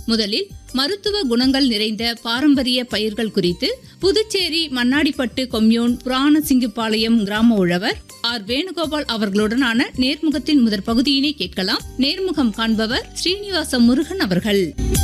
முதலில் மருத்துவ குணங்கள் நிறைந்த பாரம்பரிய பயிர்கள் குறித்து புதுச்சேரி மண்ணாடிப்பட்டு கொம்யூன் புராணசிங்குபாளையம் கிராம உழவர் ஆர் வேணுகோபால் அவர்களுடனான நேர்முகத்தின் முதற் பகுதியினை கேட்கலாம் நேர்முகம் காண்பவர் ஸ்ரீனிவாச முருகன் அவர்கள்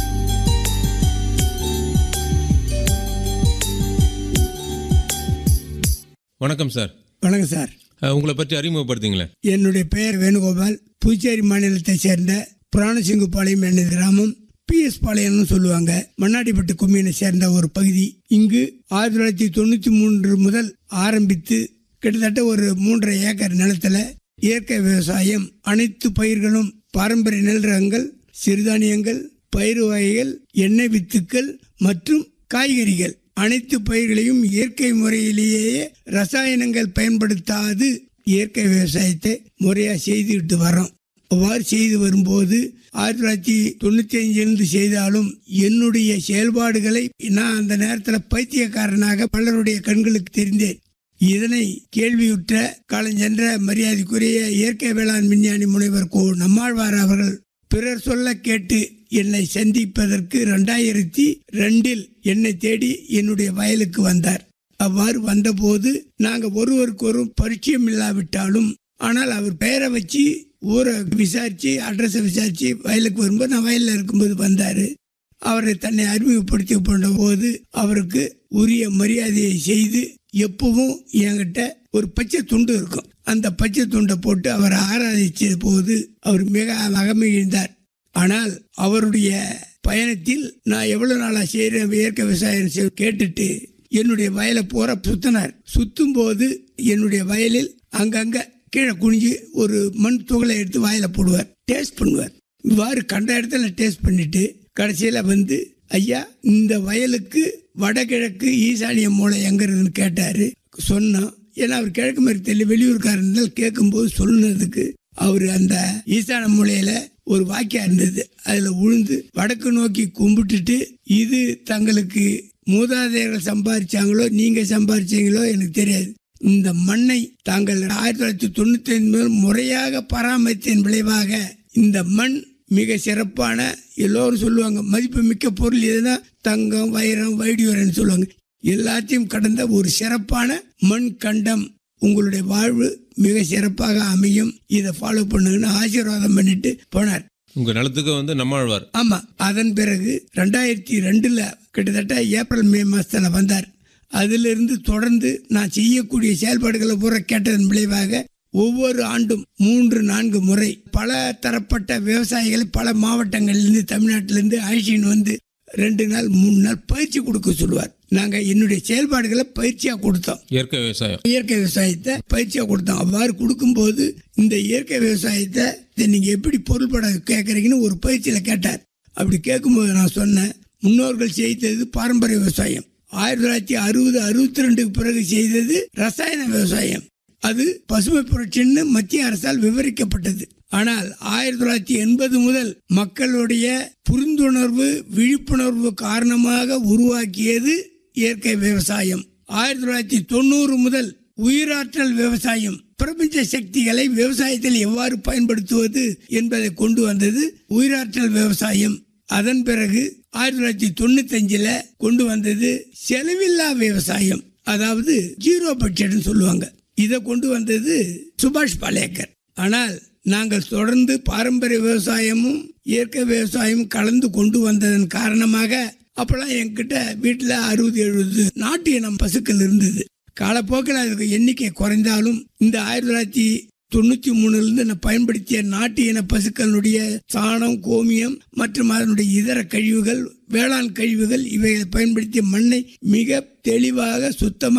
வணக்கம் சார் வணக்கம் சார் அஹ், உங்களை பற்றி அறிமுகப்படுத்திங்களேன் என்னுடைய பெயர் வேணுகோபால் புதுச்சேரி மாநிலத்தை சேர்ந்த புராணசிங்குபாளையம் என்ற கிராமம் பிஎஸ் பாளையம்னு சொல்லுவாங்க மண்ணாடிப்பட்டு கொம்யூனை சேர்ந்த ஒரு பகுதி இங்கு ஆயிரத்தி தொள்ளாயிரத்தி தொண்ணூற்றி மூன்று முதல் ஆரம்பித்து கிட்டத்தட்ட ஒரு மூன்றரை ஏக்கர் நிலத்துல இயற்கை விவசாயம் அனைத்து பயிர்களும் பாரம்பரிய நெல் ரகங்கள் சிறுதானியங்கள் பயிர் வகைகள் எண்ணெய் வித்துக்கள் மற்றும் காய்கறிகள் அனைத்து பயிர்களையும் இயற்கை முறையிலேயே ரசாயனங்கள் பயன்படுத்தாது இயற்கை விவசாயத்தை முறையா செய்துவிட்டு வரோம் அவ்வாறு செய்து வரும்போது ஆயிரத்தி தொள்ளாயிரத்தி தொண்ணூத்தி அஞ்சிலிருந்து செய்தாலும் என்னுடைய செயல்பாடுகளை நான் அந்த நேரத்தில் பைத்தியக்காரனாக பலருடைய கண்களுக்கு தெரிந்தேன் இதனை கேள்வியுற்ற காலஞ்சென்ற மரியாதைக்குரிய இயற்கை வேளாண் விஞ்ஞானி முனைவர் கோ நம்மாழ்வார் அவர்கள் பிறர் சொல்ல கேட்டு என்னை சந்திப்பதற்கு ரெண்டாயிரத்தி ரெண்டில் என்னை தேடி என்னுடைய வயலுக்கு வந்தார் அவ்வாறு வந்தபோது நாங்க ஒருவருக்கு ஒரு பரிச்சயம் இல்லாவிட்டாலும் ஆனால் அவர் பெயரை வச்சு ஊரை விசாரிச்சு அட்ரஸை விசாரிச்சு வயலுக்கு வரும்போது நான் வயலில் இருக்கும்போது வந்தாரு அவரை தன்னை அறிமுகப்படுத்தி கொண்ட போது அவருக்கு உரிய மரியாதையை செய்து எப்பவும் என்கிட்ட ஒரு பச்சை துண்டு இருக்கும் அந்த பச்சை துண்டை போட்டு அவரை ஆராதிச்ச போது அவர் மிக அகமகிழ்ந்தார் ஆனால் அவருடைய பயணத்தில் நான் எவ்வளவு நாளா செய்யறேன் இயற்கை விவசாயம் செய்ய- கேட்டுட்டு என்னுடைய வயலை பூரா சுத்தினார் சுத்தும் போது என்னுடைய வயலில் அங்கங்க கீழே குனிஞ்சு ஒரு மண் துகளை எடுத்து வாயில போடுவார் டேஸ்ட் பண்ணுவார் இவ்வாறு கண்ட இடத்துல டேஸ்ட் பண்ணிட்டு கடைசியில வந்து ஐயா இந்த வயலுக்கு வடகிழக்கு ஈசானிய மூலை எங்க இருக்குன்னு கேட்டாரு சொன்னோம் ஏன்னா அவர் கிழக்கு மாதிரி தெரியல வெளியூர்காரர் இருந்தால் கேட்கும்போது சொன்னதுக்கு அவர் அந்த ஈசான மூலையில ஒரு வாக்கியம் இருந்தது அதுல உழுந்து வடக்கு நோக்கி கும்பிட்டுட்டு இது தங்களுக்கு மூதாதையர்கள் சம்பாதிச்சாங்களோ நீங்க சம்பாதிச்சீங்களோ எனக்கு தெரியாது இந்த மண்ணை தாங்கள் ஆயிரத்தி தொள்ளாயிரத்தி தொண்ணூத்தி ஐந்து முதல் முறையாக பராமரித்ததன் விளைவாக இந்த மண் மிக சிறப்பான எல்லோரும் சொல்லுவாங்க மதிப்பு மிக்க பொருள் எதுனா தங்கம் வைரம் வைடியூரன் சொல்லுவாங்க எல்லாத்தையும் கடந்த ஒரு சிறப்பான மண் கண்டம் உங்களுடைய வாழ்வு மிக சிறப்பாக அமையும் இதை ஃபாலோ பண்ணுங்கன்னு ஆசீர்வாதம் பண்ணிட்டு போனார் உங்க நிலத்துக்கு வந்து நம்மாழ்வார் ஆமா அதன் பிறகு ரெண்டாயிரத்தி ரெண்டுல கிட்டத்தட்ட ஏப்ரல் மே மாசத்துல வந்தார் அதிலிருந்து தொடர்ந்து நான் செய்யக்கூடிய செயல்பாடுகளை பூரா கேட்டதன் விளைவாக ஒவ்வொரு ஆண்டும் மூன்று நான்கு முறை பல தரப்பட்ட விவசாயிகளை பல மாவட்டங்கள்லேருந்து தமிழ்நாட்டிலேருந்து அழைச்சின்னு வந்து ரெண்டு நாள் மூணு நாள் பயிற்சி கொடுக்க சொல்லுவார் நாங்க என்னுடைய செயல்பாடுகளை பயிற்சியா கொடுத்தோம் இயற்கை விவசாயம் இயற்கை விவசாயத்தை பயிற்சியா கொடுத்தோம் அவ்வாறு கொடுக்கும்போது இந்த இயற்கை விவசாயத்தை இதை நீங்க எப்படி பொருள்பட கேட்கறீங்கன்னு ஒரு பயிற்சியில கேட்டார் அப்படி கேட்கும்போது நான் சொன்னேன் முன்னோர்கள் செய்தது பாரம்பரிய விவசாயம் ஆயிரத்தி தொள்ளாயிரத்தி அறுபது அறுபத்தி ரெண்டுக்கு பிறகு செய்தது ரசாயன விவசாயம் அது பசுமை புரட்சின்னு மத்திய அரசால் விவரிக்கப்பட்டது ஆனால் ஆயிரத்தி தொள்ளாயிரத்தி எண்பது முதல் மக்களுடைய புரிந்துணர்வு விழிப்புணர்வு காரணமாக உருவாக்கியது இயற்கை விவசாயம் ஆயிரத்தி தொள்ளாயிரத்தி தொண்ணூறு முதல் உயிராற்றல் விவசாயம் பிரபஞ்ச சக்திகளை விவசாயத்தில் எவ்வாறு பயன்படுத்துவது என்பதை கொண்டு வந்தது உயிராற்றல் விவசாயம் அதன் பிறகு ஆயிரத்தி தொள்ளாயிரத்தி தொண்ணூத்தி அஞ்சுல கொண்டு வந்தது செலவில்லா விவசாயம் அதாவது ஜீரோ பட்ஜெட்னு சொல்லுவாங்க இதை கொண்டு வந்தது சுபாஷ் பாலேக்கர் ஆனால் நாங்கள் தொடர்ந்து பாரம்பரிய விவசாயமும் இயற்கை விவசாயமும் கலந்து கொண்டு வந்ததன் காரணமாக அப்பெல்லாம் என்கிட்ட வீட்டில் அறுபது எழுபது நாட்டு இனம் பசுக்கள் இருந்தது காலப்போக்கில் அதுக்கு எண்ணிக்கை குறைந்தாலும் இந்த ஆயிரத்தி தொள்ளாயிரத்தி தொண்ணூத்தி மூணுல இருந்து நான் பயன்படுத்திய நாட்டு இன பசுக்களுடைய சாணம் கோமியம் மற்றும் அதனுடைய இதர கழிவுகள் வேளாண் கழிவுகள் இவைகளை பயன்படுத்திய மண்ணை மிக தெளிவாக சுத்தமாக